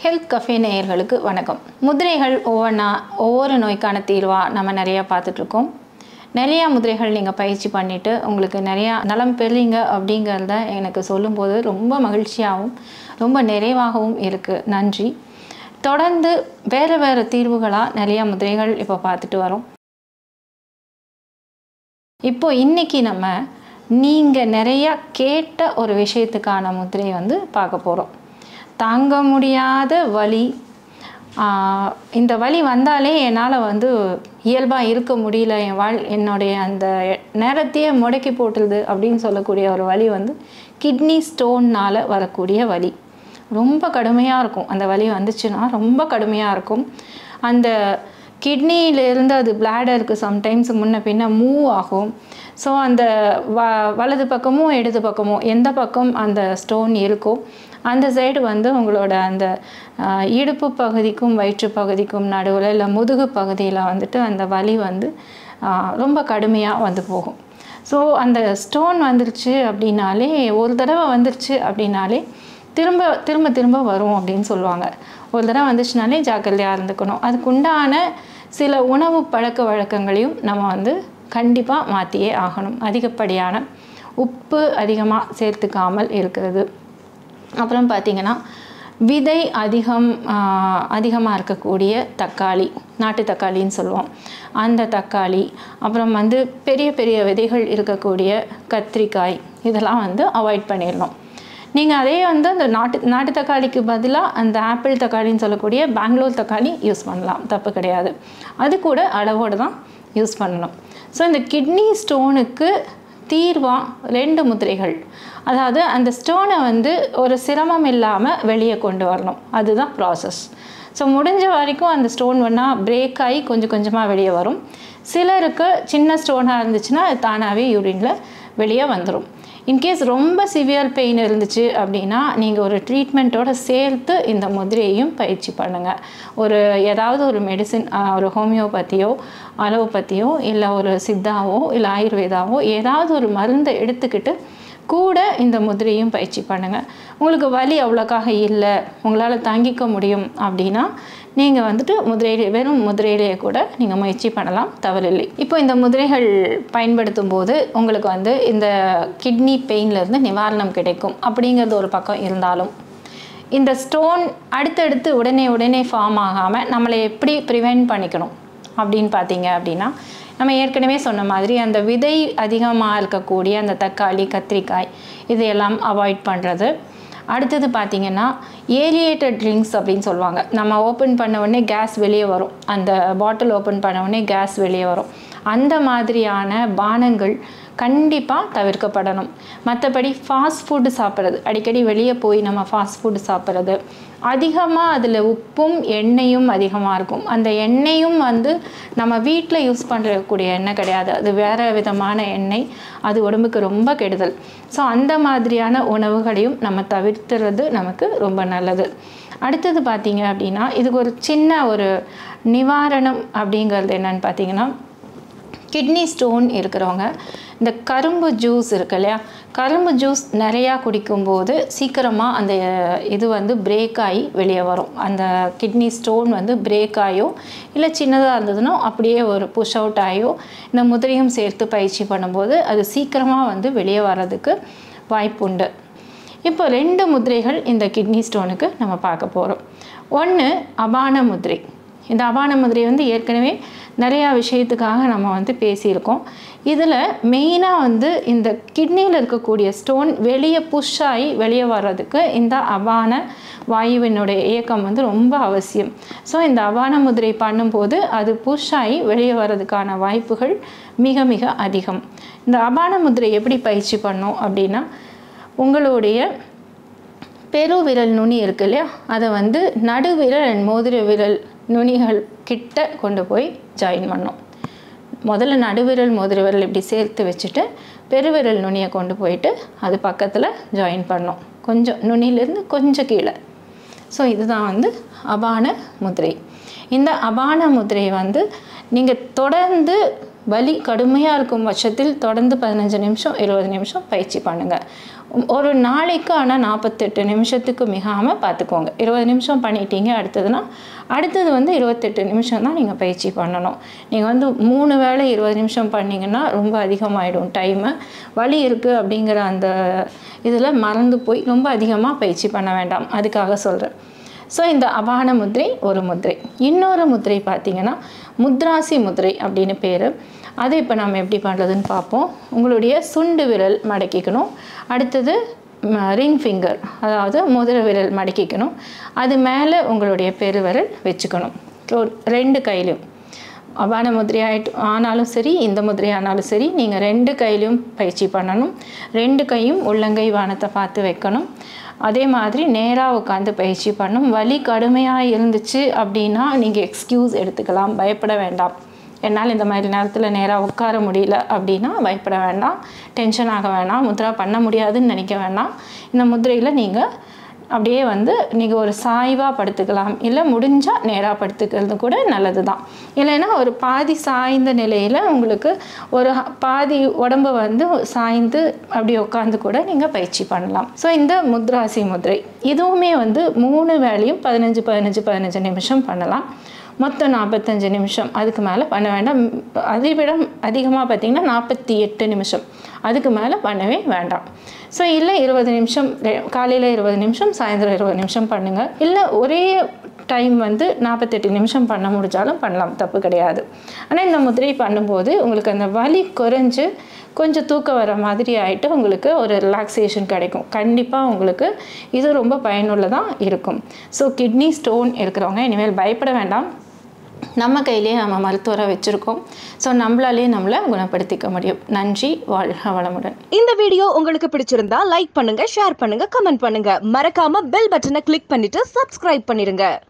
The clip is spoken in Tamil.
ஹெல்த் கஃபே நேயர்களுக்கு வணக்கம் முதிரைகள் ஒவ்வொன்றா ஒவ்வொரு நோய்க்கான தீர்வாக நம்ம நிறையா பார்த்துட்ருக்கோம் நிறையா முதிரைகள் நீங்கள் பயிற்சி பண்ணிவிட்டு உங்களுக்கு நிறையா நலம் பெறுறீங்க அப்படிங்கிறத எனக்கு சொல்லும்போது ரொம்ப மகிழ்ச்சியாகவும் ரொம்ப நிறைவாகவும் இருக்குது நன்றி தொடர்ந்து வேறு வேறு தீர்வுகளாக நிறையா முதிரைகள் இப்போ பார்த்துட்டு வரோம் இப்போ இன்னைக்கு நம்ம நீங்கள் நிறையா கேட்ட ஒரு விஷயத்துக்கான முதிரை வந்து பார்க்க போகிறோம் தாங்க முடியாத வலி ஆஹ் இந்த வலி வந்தாலே என்னால் வந்து இயல்பாக இருக்க முடியல என் வாழ் என்னுடைய அந்த நேரத்தையே முடக்கி போட்டுருது அப்படின்னு சொல்லக்கூடிய ஒரு வலி வந்து கிட்னி ஸ்டோன்னால் வரக்கூடிய வலி ரொம்ப கடுமையாக இருக்கும் அந்த வலி வந்துச்சுன்னா ரொம்ப கடுமையாக இருக்கும் அந்த கிட்னியிலேருந்து அது பிளாடருக்கு சம்டைம்ஸ் முன்ன பின்ன மூவ் ஆகும் ஸோ அந்த வ வலது பக்கமும் இடது பக்கமும் எந்த பக்கம் அந்த ஸ்டோன் இருக்கோ அந்த சைடு வந்து உங்களோட அந்த ஆஹ், இடுப்பு பகுதிக்கும் வயிற்று பகுதிக்கும் நடுவில் இல்லை முதுகு பகுதியில் வந்துட்டு அந்த வலி வந்து ஆஹ், ரொம்ப கடுமையாக வந்து போகும் ஸோ அந்த ஸ்டோன் வந்துருச்சு அப்படின்னாலே ஒரு தடவை வந்துருச்சு அப்படின்னாலே திரும்ப திரும்ப திரும்ப வரும் அப்படின்னு சொல்லுவாங்க ஒரு தடவை வந்துச்சுனாலே ஜாக்கிரதையாக இருந்துக்கணும் அதுக்குண்டான சில உணவு பழக்க வழக்கங்களையும் நம்ம வந்து கண்டிப்பாக மாற்றியே ஆகணும் அதிகப்படியான உப்பு அதிகமாக சேர்த்துக்காமல் இருக்கிறது அப்புறம் பார்த்திங்கன்னா விதை அதிகம் அதிகமாக இருக்கக்கூடிய தக்காளி நாட்டு தக்காளின்னு சொல்லுவோம் அந்த தக்காளி அப்புறம் வந்து பெரிய பெரிய விதைகள் இருக்கக்கூடிய கத்திரிக்காய் இதெல்லாம் வந்து அவாய்ட் பண்ணிடணும் நீங்கள் அதே வந்து அந்த நாட்டு நாட்டு தக்காளிக்கு பதிலாக அந்த ஆப்பிள் தக்காளின்னு சொல்லக்கூடிய பெங்களூர் தக்காளி யூஸ் பண்ணலாம் தப்பு கிடையாது அது கூட அளவோடு தான் யூஸ் பண்ணணும் ஸோ இந்த கிட்னி ஸ்டோனுக்கு தீர்வாக ரெண்டு முத்திரைகள் அதாவது அந்த ஸ்டோனை வந்து ஒரு சிரமம் இல்லாமல் வெளியே கொண்டு வரணும் அதுதான் ப்ராசஸ் ஸோ முடிஞ்ச வரைக்கும் அந்த ஸ்டோன் வேணால் பிரேக் ஆகி கொஞ்சம் கொஞ்சமாக வெளியே வரும் சிலருக்கு சின்ன ஸ்டோனாக இருந்துச்சுன்னா அது தானாகவே யூரினில் வெளியே வந்துடும் இன்கேஸ் ரொம்ப சிவியர் பெயின் இருந்துச்சு அப்படின்னா நீங்கள் ஒரு ட்ரீட்மெண்ட்டோட சேர்த்து இந்த முதிரையையும் பயிற்சி பண்ணுங்கள் ஒரு ஏதாவது ஒரு மெடிசின் ஒரு ஹோமியோபதியோ அலோபதியோ இல்லை ஒரு சித்தாவோ இல்லை ஆயுர்வேதாவோ ஏதாவது ஒரு மருந்தை எடுத்துக்கிட்டு கூட இந்த முதிரையும் பயிற்சி பண்ணுங்கள் உங்களுக்கு வலி அவ்வளோக்காக இல்லை உங்களால் தாங்கிக்க முடியும் அப்படின்னா நீங்கள் வந்துட்டு முதிரையிலே வெறும் முதிரையிலேயே கூட நீங்கள் முயற்சி பண்ணலாம் தவறில்லை இப்போ இந்த முதிரைகள் பயன்படுத்தும் போது உங்களுக்கு வந்து இந்த கிட்னி பெயின்லேருந்து நிவாரணம் கிடைக்கும் அப்படிங்கிறது ஒரு பக்கம் இருந்தாலும் இந்த ஸ்டோன் அடுத்தடுத்து உடனே உடனே ஃபார்ம் ஆகாமல் நம்மளை எப்படி ப்ரிவெண்ட் பண்ணிக்கணும் அப்படின்னு பார்த்தீங்க அப்படின்னா நம்ம ஏற்கனவே சொன்ன மாதிரி அந்த விதை அதிகமாக இருக்கக்கூடிய அந்த தக்காளி கத்திரிக்காய் இதையெல்லாம் அவாய்ட் பண்ணுறது அடுத்தது பார்த்திங்கன்னா ஏரியேட்டட் ட்ரிங்க்ஸ் அப்படின்னு சொல்லுவாங்க நம்ம ஓப்பன் பண்ண உடனே கேஸ் வெளியே வரும் அந்த பாட்டில் ஓப்பன் பண்ண உடனே கேஸ் வெளியே வரும் அந்த மாதிரியான பானங்கள் கண்டிப்பாக தவிர்க்கப்படணும் மற்றபடி ஃபாஸ்ட் ஃபுட்டு சாப்பிட்றது அடிக்கடி வெளியே போய் நம்ம ஃபாஸ்ட் ஃபுட்டு சாப்பிட்றது அதிகமாக அதில் உப்பும் எண்ணெயும் அதிகமாக இருக்கும் அந்த எண்ணெயும் வந்து நம்ம வீட்டில் யூஸ் பண்ணுறக்கூடிய எண்ணெய் கிடையாது அது வேறு விதமான எண்ணெய் அது உடம்புக்கு ரொம்ப கெடுதல் ஸோ அந்த மாதிரியான உணவுகளையும் நம்ம தவிர்த்துறது நமக்கு ரொம்ப நல்லது அடுத்தது பார்த்தீங்க அப்படின்னா இதுக்கு ஒரு சின்ன ஒரு நிவாரணம் அப்படிங்கிறது என்னன்னு பார்த்தீங்கன்னா கிட்னி ஸ்டோன் இருக்கிறவங்க இந்த கரும்பு ஜூஸ் இருக்கு இல்லையா கரும்பு ஜூஸ் நிறையா குடிக்கும்போது சீக்கிரமாக அந்த இது வந்து பிரேக் ஆகி வெளியே வரும் அந்த கிட்னி ஸ்டோன் வந்து பிரேக் ஆகியோ இல்லை சின்னதாக இருந்ததுன்னா அப்படியே ஒரு புஷ் அவுட் ஆகியோ இந்த முதிரையும் சேர்த்து பயிற்சி பண்ணும்போது அது சீக்கிரமாக வந்து வெளியே வர்றதுக்கு வாய்ப்புண்டு இப்போ ரெண்டு முதிரைகள் இந்த கிட்னி ஸ்டோனுக்கு நம்ம பார்க்க போகிறோம் ஒன்று அபான முதிரை இந்த அபான முதிரை வந்து ஏற்கனவே நிறையா விஷயத்துக்காக நம்ம வந்து பேசியிருக்கோம் இதில் மெயினாக வந்து இந்த கிட்னியில் இருக்கக்கூடிய ஸ்டோன் வெளியே புஷ் ஆகி வெளியே வர்றதுக்கு இந்த அபான வாயுவினுடைய இயக்கம் வந்து ரொம்ப அவசியம் ஸோ இந்த அபான முதிரை பண்ணும்போது அது புஷ் ஆகி வெளியே வர்றதுக்கான வாய்ப்புகள் மிக மிக அதிகம் இந்த அபான முதிரை எப்படி பயிற்சி பண்ணோம் அப்படின்னா உங்களுடைய பெருவிரல் நுனி இருக்கு இல்லையா அதை வந்து நடுவிரல் and மோதிர விரல் நுனிகள் கிட்ட கொண்டு போய் ஜாயின் பண்ணோம் முதல்ல நடுவிரல் மோதிர விரல் இப்படி சேர்த்து வச்சுட்டு பெருவிரல் நுனியை கொண்டு போயிட்டு அது பக்கத்தில் ஜாயின் பண்ணோம் கொஞ்சம் நுனியிலேருந்து கொஞ்சம் கீழே ஸோ இதுதான் வந்து அபான முதிரை இந்த அபான முதிரை வந்து நீங்கள் தொடர்ந்து வலி கடுமையாக இருக்கும் பட்சத்தில் தொடர்ந்து பதினஞ்சு நிமிஷம் இருபது நிமிஷம் பயிற்சி பண்ணுங்கள் ஒரு நாளைக்கு ஆனால் நாற்பத்தெட்டு நிமிஷத்துக்கு மிகாமல் பார்த்துக்கோங்க இருபது நிமிஷம் பண்ணிட்டீங்க அடுத்ததுன்னா அடுத்தது வந்து இருபத்தெட்டு நிமிஷம் தான் நீங்கள் பயிற்சி பண்ணணும் நீங்கள் வந்து மூணு வேளை இருபது நிமிஷம் பண்ணிங்கன்னா ரொம்ப அதிகமாகிடும் டைமு வலி இருக்குது அப்படிங்கிற அந்த இதில் மறந்து போய் ரொம்ப அதிகமாக பயிற்சி பண்ண வேண்டாம் அதுக்காக சொல்கிறேன் ஸோ இந்த அபான முத்ரை ஒரு முத்ரை இன்னொரு முத்ரை பார்த்தீங்கன்னா முத்ராசி முத்ரை அப்படின்னு பேர் அது இப்போ நம்ம எப்படி பண்ணுறதுன்னு பார்ப்போம் உங்களுடைய சுண்டு விரல் மடக்கிக்கணும் அடுத்தது ரிங் ஃபிங்கர் அதாவது முதல விரல் மடக்கிக்கணும் அது மேலே உங்களுடைய பெருவிரல் வச்சுக்கணும் ஸோ ரெண்டு கையிலையும் அபான முதிரை ஆயிட்டு ஆனாலும் சரி இந்த முதிரை ஆனாலும் சரி நீங்கள் ரெண்டு கையிலையும் பயிற்சி பண்ணணும் ரெண்டு கையும் உள்ளங்கை வானத்தை பார்த்து வைக்கணும் அதே மாதிரி நேராக உட்காந்து பயிற்சி பண்ணணும் வலி கடுமையாக இருந்துச்சு அப்படின்னா நீங்கள் எக்ஸ்கியூஸ் எடுத்துக்கலாம் பயப்பட வேண்டாம் என்னால் இந்த மாதிரி நேரத்தில் நேராக உட்கார முடியல அப்படின்னா பயப்பட வேண்டாம் டென்ஷன் ஆக வேண்டாம் முத்ரா பண்ண முடியாதுன்னு நினைக்க வேண்டாம் இந்த முதிரையில் நீங்கள் அப்படியே வந்து நீங்கள் ஒரு சாய்வாக படுத்துக்கலாம் இல்லை முடிஞ்சால் நேராக படுத்துக்கிறது கூட நல்லது தான் இல்லைன்னா ஒரு பாதி சாய்ந்த நிலையில் உங்களுக்கு ஒரு பாதி உடம்பு வந்து சாய்ந்து அப்படி உட்காந்து கூட நீங்கள் பயிற்சி பண்ணலாம் ஸோ இந்த முத்ராசி முத்ரை இதுவுமே வந்து மூணு வேலையும் பதினஞ்சு பதினஞ்சு பதினஞ்சு நிமிஷம் பண்ணலாம் மொத்தம் நாற்பத்தஞ்சு நிமிஷம் அதுக்கு மேலே பண்ண வேண்டாம் அதை விட அதிகமாக பார்த்திங்கன்னா நாற்பத்தி எட்டு நிமிஷம் அதுக்கு மேலே பண்ணவே வேண்டாம் ஸோ இல்லை இருபது நிமிஷம் காலையில் இருபது நிமிஷம் சாயந்தரம் இருபது நிமிஷம் பண்ணுங்கள் இல்லை ஒரே டைம் வந்து நாற்பத்தெட்டு நிமிஷம் பண்ண முடிஞ்சாலும் பண்ணலாம் தப்பு கிடையாது ஆனால் இந்த முதிரை பண்ணும்போது உங்களுக்கு அந்த வலி குறைஞ்சு கொஞ்சம் தூக்கம் வர மாதிரி ஆகிட்டு உங்களுக்கு ஒரு ரிலாக்ஸேஷன் கிடைக்கும் கண்டிப்பாக உங்களுக்கு இது ரொம்ப பயனுள்ளதாக இருக்கும் ஸோ கிட்னி ஸ்டோன் இருக்கிறவங்க இனிமேல் பயப்பட வேண்டாம் நம்ம கையிலேயே நம்ம மருத்துவரை வச்சுருக்கோம் ஸோ நம்மளாலே நம்மளை குணப்படுத்திக்க முடியும் நன்றி வாழ்க வளமுடன் இந்த வீடியோ உங்களுக்கு பிடிச்சிருந்தா லைக் பண்ணுங்க ஷேர் பண்ணுங்க கமெண்ட் பண்ணுங்க மறக்காம பெல் பட்டனை கிளிக் பண்ணிட்டு சப்ஸ்கிரைப் பண்ணிருங்க